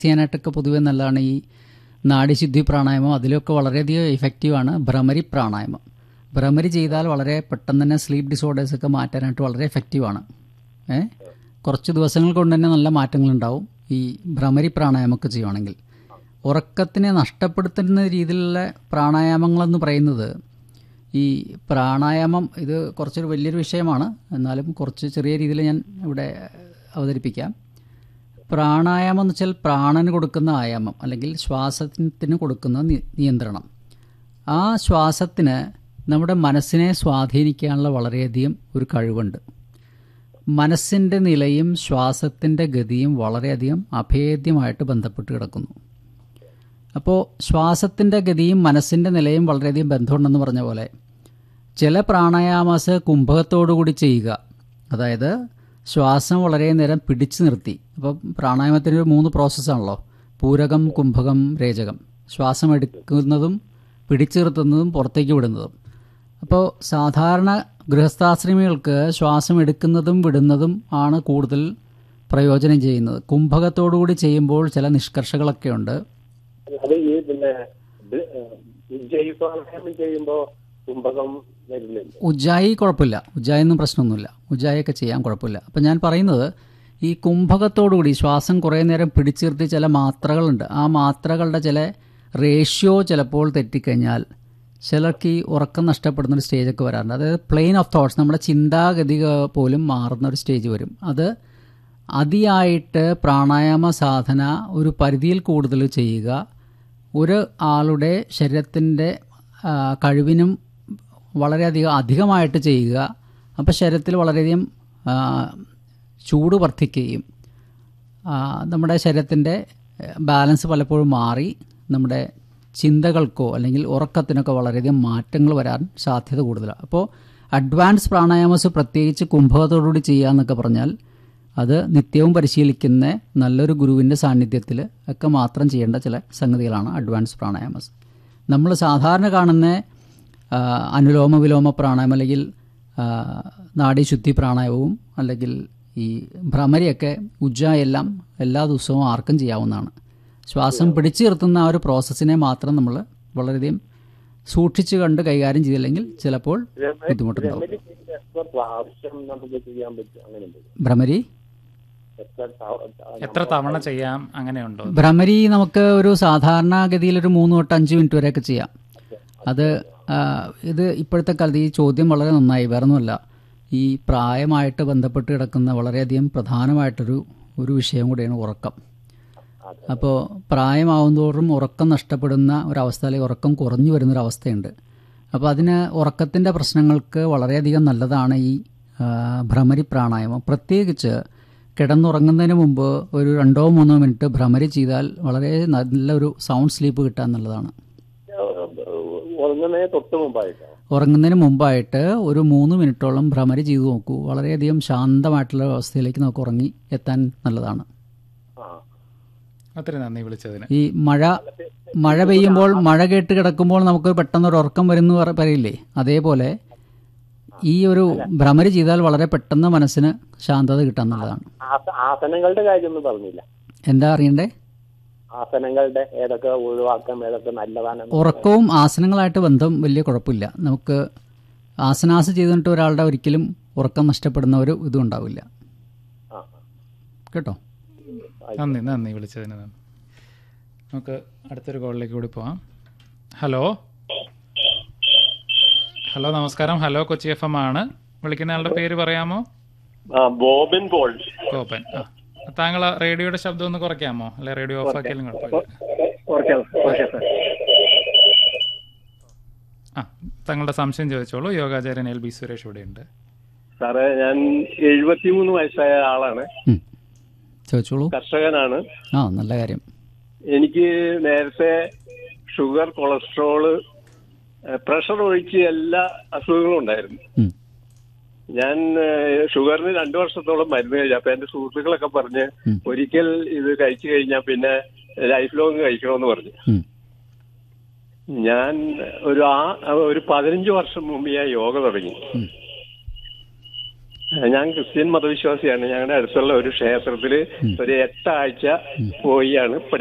ചെയ്യാനായിട്ടൊക്കെ പൊതുവെ നല്ലതാണ് ഈ നാഡിശുദ്ധി പ്രാണായാമം അതിലൊക്കെ വളരെയധികം ഇഫക്റ്റീവാണ് ഭ്രമരി പ്രാണായാമം ഭ്രമരി ചെയ്താൽ വളരെ പെട്ടെന്ന് തന്നെ സ്ലീപ്പ് ഡിസോർഡേഴ്സ് ഒക്കെ മാറ്റാനായിട്ട് വളരെ എഫക്റ്റീവാണ് ഏ കുറച്ച് ദിവസങ്ങൾ കൊണ്ട് തന്നെ നല്ല മാറ്റങ്ങളുണ്ടാവും ഈ ഭ്രമരി പ്രാണായാമമൊക്കെ ചെയ്യുവാണെങ്കിൽ ഉറക്കത്തിനെ നഷ്ടപ്പെടുത്തുന്ന രീതിയിലുള്ള പ്രാണായാമങ്ങളെന്ന് പറയുന്നത് ഈ പ്രാണായാമം ഇത് കുറച്ചൊരു വലിയൊരു വിഷയമാണ് എന്നാലും കുറച്ച് ചെറിയ രീതിയിൽ ഞാൻ ഇവിടെ അവതരിപ്പിക്കാം പ്രാണായാമം എന്ന് വെച്ചാൽ പ്രാണന് കൊടുക്കുന്ന ആയാമം അല്ലെങ്കിൽ ശ്വാസത്തിന് കൊടുക്കുന്ന നി- നിയന്ത്രണം ആ ശ്വാസത്തിന് നമ്മുടെ മനസ്സിനെ സ്വാധീനിക്കാനുള്ള വളരെയധികം ഒരു കഴിവുണ്ട് മനസ്സിൻ്റെ നിലയും ശ്വാസത്തിൻ്റെ ഗതിയും വളരെയധികം അഭേദ്യമായിട്ട് ബന്ധപ്പെട്ട് കിടക്കുന്നു അപ്പോൾ ശ്വാസത്തിൻ്റെ ഗതിയും മനസ്സിൻ്റെ നിലയും വളരെയധികം ബന്ധമുണ്ടെന്ന് പറഞ്ഞ പോലെ ചില പ്രാണായാമാസ് കുംഭകത്തോടുകൂടി ചെയ്യുക അതായത് ശ്വാസം വളരെ നേരം പിടിച്ചു നിർത്തി അപ്പോൾ പ്രാണായാമത്തിന് ഒരു മൂന്ന് പ്രോസസ്സാണല്ലോ പൂരകം കുംഭകം രേചകം ശ്വാസം എടുക്കുന്നതും പിടിച്ചു നിർത്തുന്നതും പുറത്തേക്ക് വിടുന്നതും അപ്പോൾ സാധാരണ ഗൃഹസ്ഥാശ്രമികൾക്ക് ശ്വാസം എടുക്കുന്നതും വിടുന്നതും ആണ് കൂടുതൽ പ്രയോജനം ചെയ്യുന്നത് കുംഭകത്തോടുകൂടി ചെയ്യുമ്പോൾ ചില നിഷ്കർഷകളൊക്കെ ഉണ്ട് അത് ഈ പിന്നെ ജൈവ പ്രാണായാമം ചെയ്യുമ്പോ കുംഭകം വരുന്നില്ല ഉജ്ജായി കുഴപ്പമില്ല ഉജ്ജായൊന്നും പ്രശ്നമൊന്നുമില്ല ഉജ്ജായൊക്കെ ചെയ്യാൻ കുഴപ്പമില്ല അപ്പം ഞാൻ പറയുന്നത് ഈ കുംഭകത്തോടുകൂടി ശ്വാസം കുറേ നേരം പിടിച്ചു നിർത്തി ചില മാത്രകളുണ്ട് ആ മാത്രകളുടെ ചില റേഷ്യോ ചിലപ്പോൾ തെറ്റിക്കഴിഞ്ഞാൽ ചിലർക്ക് ഈ ഉറക്കം നഷ്ടപ്പെടുന്ന ഒരു സ്റ്റേജൊക്കെ വരാറുണ്ട് അതായത് പ്ലെയിൻ ഓഫ് തോട്ട്സ് നമ്മുടെ ചിന്താഗതി പോലും മാറുന്ന ഒരു സ്റ്റേജ് വരും അത് അതിയായിട്ട് പ്രാണായാമ സാധന ഒരു പരിധിയിൽ കൂടുതൽ ചെയ്യുക ഒരു ആളുടെ ശരീരത്തിൻ്റെ ആ, കഴിവിനും വളരെയധികം അധികമായിട്ട് ചെയ്യുക അപ്പോൾ ശരീരത്തിൽ വളരെയധികം ആ, ചൂട് വർദ്ധിക്കുകയും ആ, നമ്മുടെ ശരീരത്തിൻ്റെ ബാലൻസ് പലപ്പോഴും മാറി നമ്മുടെ ചിന്തകൾക്കോ അല്ലെങ്കിൽ ഉറക്കത്തിനൊക്കെ വളരെയധികം മാറ്റങ്ങൾ വരാൻ സാധ്യത കൂടുതലാണ് അപ്പോൾ അഡ്വാൻസ് പ്രാണായാമസ് പ്രത്യേകിച്ച് കുംഭകത്തോടുകൂടി ചെയ്യുക എന്നൊക്കെ പറഞ്ഞാൽ അത് നിത്യവും പരിശീലിക്കുന്ന നല്ലൊരു ഗുരുവിൻ്റെ സാന്നിധ്യത്തിൽ ഒക്കെ മാത്രം ചെയ്യേണ്ട ചില സംഗതികളാണ് അഡ്വാൻസ് പ്രാണായാമസ് നമ്മൾ സാധാരണ കാണുന്ന ആ, അനുലോമ വിലോമ പ്രാണായാമം അല്ലെങ്കിൽ ആ, നാഡീശുദ്ധി പ്രാണായാമവും അല്ലെങ്കിൽ ഈ ഭ്രമരിയൊക്കെ ഉജ്ജ എല്ലാം എല്ലാ ദിവസവും ആർക്കും ചെയ്യാവുന്നതാണ് ശ്വാസം പിടിച്ചു നിർത്തുന്ന ആ ഒരു പ്രോസസ്സിനെ മാത്രം നമ്മൾ വളരെയധികം സൂക്ഷിച്ചു കണ്ട് കൈകാര്യം ചെയ്തില്ലെങ്കിൽ ചിലപ്പോൾ ബുദ്ധിമുട്ടുണ്ടാവും ഭ്രമരി ചെയ്യുന്ന എത്ര പ്രാവശ്യം നമുക്ക് ചെയ്യാൻ പറ്റും അങ്ങനെ എന്തെങ്കിലും? ഭ്രമരി എത്ര തവ- എത്ര തവണ ചെയ്യാം അങ്ങനെയുണ്ടോ ഭ്രമരി നമുക്ക് ഒരു സാധാരണഗതിയിൽ ഒരു മൂന്ന് തൊട്ട് അഞ്ച് മിനിറ്റ് വരെയൊക്കെ ചെയ്യാം അത് ആ, ഇത് ഇപ്പോഴത്തെ കാലത്ത് ഈ ചോദ്യം വളരെ നന്നായി വേറൊന്നുമല്ല ഈ പ്രായമായിട്ട് ബന്ധപ്പെട്ട് കിടക്കുന്ന വളരെയധികം പ്രധാനമായിട്ടൊരു ഒരു വിഷയം കൂടിയാണ് ഉറക്കം അപ്പോൾ പ്രായമാവുന്തോറും ഉറക്കം നഷ്ടപ്പെടുന്ന ഒരവസ്ഥ അല്ലെങ്കിൽ ഉറക്കം കുറഞ്ഞു വരുന്നൊരവസ്ഥയുണ്ട് അപ്പോൾ അതിന് ഉറക്കത്തിൻ്റെ പ്രശ്നങ്ങൾക്ക് വളരെയധികം നല്ലതാണ് ഈ ആ, ഭ്രമരി പ്രാണായാമം പ്രത്യേകിച്ച് കിടന്നുറങ്ങുന്നതിന് മുമ്പ് ഒരു രണ്ടോ മൂന്നോ മിനിറ്റ് ഭ്രമരി ചെയ്താൽ വളരെ നല്ലൊരു സൗണ്ട് സ്ലീപ്പ് കിട്ടാൻ നല്ലതാണ് ഉറങ്ങുന്നതിന് തൊട്ട് മുമ്പായിട്ടോ ഉറങ്ങുന്നതിന് മുമ്പായിട്ട് ഒരു മൂന്ന് മിനിറ്റോളം ഭ്രമരി ചെയ്തു നോക്കൂ വളരെയധികം ശാന്തമായിട്ടുള്ള അവസ്ഥയിലേക്ക് നമുക്ക് ഉറങ്ങി എത്താൻ നല്ലതാണ് ആ ഒത്തിരി നന്ദി വിളിച്ചതിന് ഈ മഴ മഴ പെയ്യുമ്പോൾ മഴ കേട്ട് കിടക്കുമ്പോൾ നമുക്ക് പെട്ടെന്ന് ഒരു ഉറക്കം വരുന്നു പറ- പറയില്ലേ അതേപോലെ ഈ ഒരു ഭ്രമരി ചെയ്താൽ വളരെ പെട്ടെന്ന് മനസ്സിന് ശാന്തത കിട്ടാൻ നല്ലതാണ് ആസ- ആസനങ്ങളുടെ കാര്യമൊന്നും പറഞ്ഞില്ല എന്താ അറിയണ്ടേ ആസനങ്ങളുടെ ഏതൊക്കെ ഒഴിവാക്കാം ഏതൊക്കെ നല്ലതാണ് ഉറക്കവും ആസനങ്ങളായിട്ട് ബന്ധം വലിയ കുഴപ്പമില്ല നമുക്ക് ആസനാസ് ചെയ്തിട്ട് ഒരാളുടെ ഒരിക്കലും ഉറക്കം നഷ്ടപ്പെടുന്ന ഒരു ഇതും ഉണ്ടാവില്ല ആ കേട്ടോ നന്ദി നന്ദി വിളിച്ചതിന് നന്ദി നമുക്ക് അടുത്തൊരു കോളിലേക്ക് കൂടി പോവാം ഹലോ ഹലോ നമസ്കാരം ഹലോ കൊച്ചി എഫ് എം ആണ് വിളിക്കുന്ന ആളുടെ പേര് പറയാമോ ആ ബോബിൻ പോൾ കോപ്പൻ ആ താങ്കൾ ആ റേഡിയോയുടെ ശബ്ദം ഒന്ന് കുറയ്ക്കാമോ അല്ലെ റേഡിയോ ഓഫ് ആക്കിയാലും കുഴപ്പമില്ല ഓക്കെ ഓക്കെ സാർ ആ താങ്കളുടെ സംശയം ചോദിച്ചോളൂ യോഗാചാര്യൻ എൽ ബി സുരേഷ് ഇവിടെയുണ്ട് സാറേ ഞാൻ എഴുപത്തിമൂന്ന് വയസ്സായ ആളാണ് ഉം. ചോദിച്ചോളൂ കർഷകനാണ് ആ നല്ല കാര്യം എനിക്ക് നേരത്തെ ഷുഗർ കൊളസ്ട്രോള് പ്രഷർ ഒഴിച്ച് എല്ലാ അസുഖങ്ങളും ഉണ്ടായിരുന്നു ഉം. ഞാൻ ഏഹ്, ഷുഗറിന് രണ്ടു വർഷത്തോളം മരുന്ന് കഴിച്ചു അപ്പൊ എന്റെ സുഹൃത്തുക്കളൊക്കെ പറഞ്ഞ് ഉം. ഒരിക്കൽ ഇത് കഴിച്ചു കഴിഞ്ഞാൽ പിന്നെ ലൈഫ് ലോങ് കഴിക്കണമെന്ന് പറഞ്ഞു ഉം. ഞാൻ ഒരു ആ ഒരു പതിനഞ്ച് വർഷം മുമ്പ് ഞാൻ യോഗ തുടങ്ങി ഉം. ഞാൻ ക്രിസ്ത്യൻ മതവിശ്വാസിയാണ് ഞങ്ങളുടെ അടുത്തുള്ള ഒരു ക്ഷേത്രത്തില് ഒരു എട്ടാഴ്ച പോയാണ്